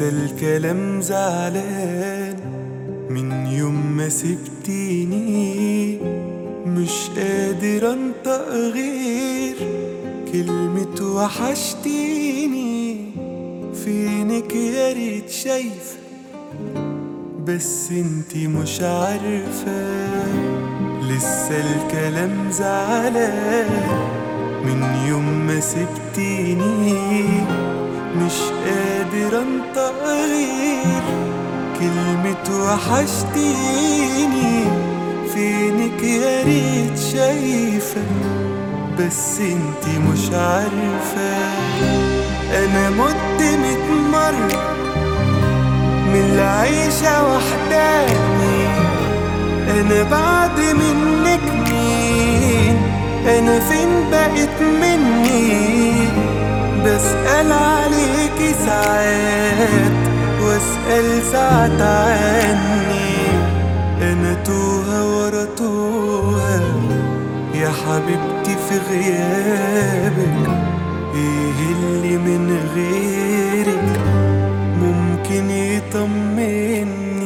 لسه الكلام زعلان من يوم ما سبتيني مش قادر انطق غير كلمة وحشتيني فينك يا ريت شايفة بس انتي مش عارفة لسه الكلام زعلان من يوم ما سبتيني مش قادر انطق غير كلمة وحشتيني فينك يا ريت شايفة بس انتي مش عارفة انا مت ميت مرة من العيشة وحداني انا بعد منك مين انا فين بقيت مني بسأل عليكي ساعات واسأل ساعات عني انا توهة ورا توهة يا حبيبتي في غيابك ايه اللي من غيرك ممكن يطمني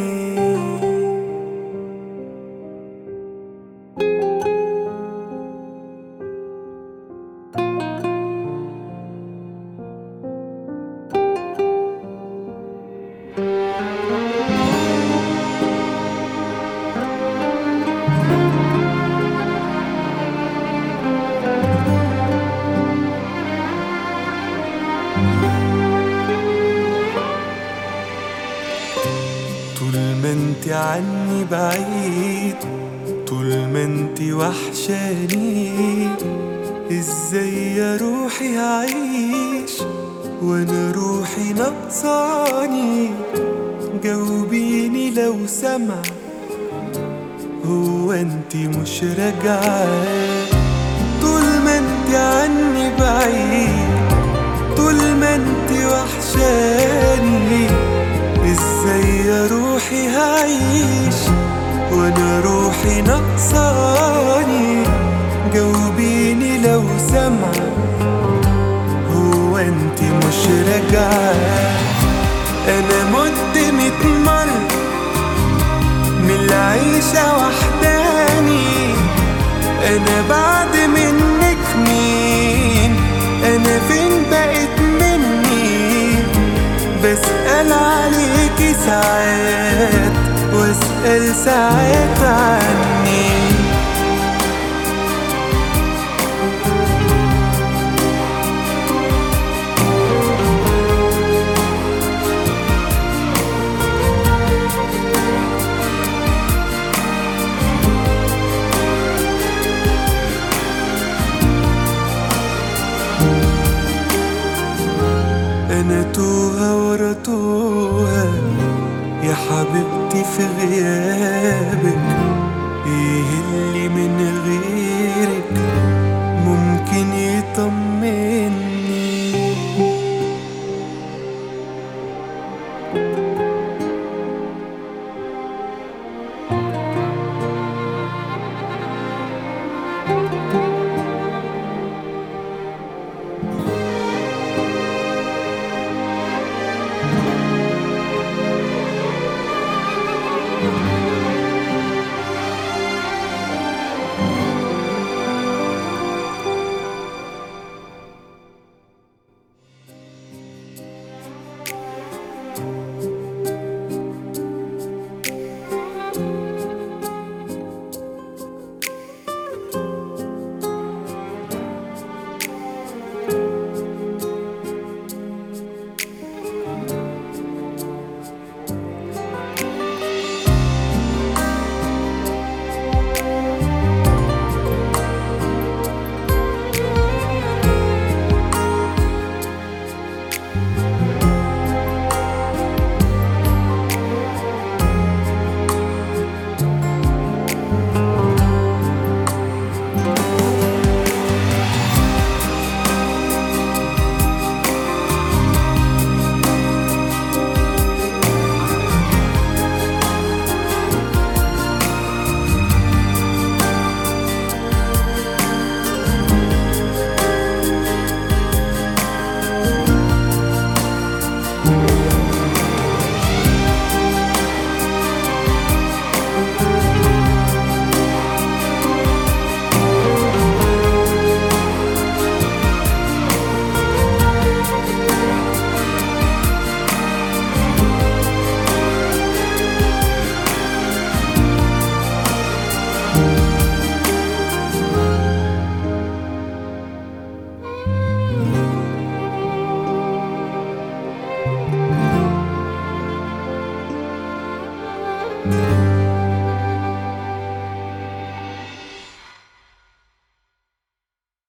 طول ما انت عني بعيد طول ما انت وحشاني ازاي يا روحي هعيش وانا روحي نقصاني جاوبيني لو سمع هو انت مش راجعه طول ما انت عني بعيد طول ما انت وحشاني ازاي يا روحي هعيش وانا روحي نقصاني جاوبيني لو سمع هو انت مش راجعه انا مت ميت مرة من العيشة وحداني انا بعد منك مين انا فين بقيت مني بسأل عليكي ساعات واسأل ساعات عني انا توهة ورا توهة يا حبيبتي في غيابك ايه اللي من غيرك ممكن يطمني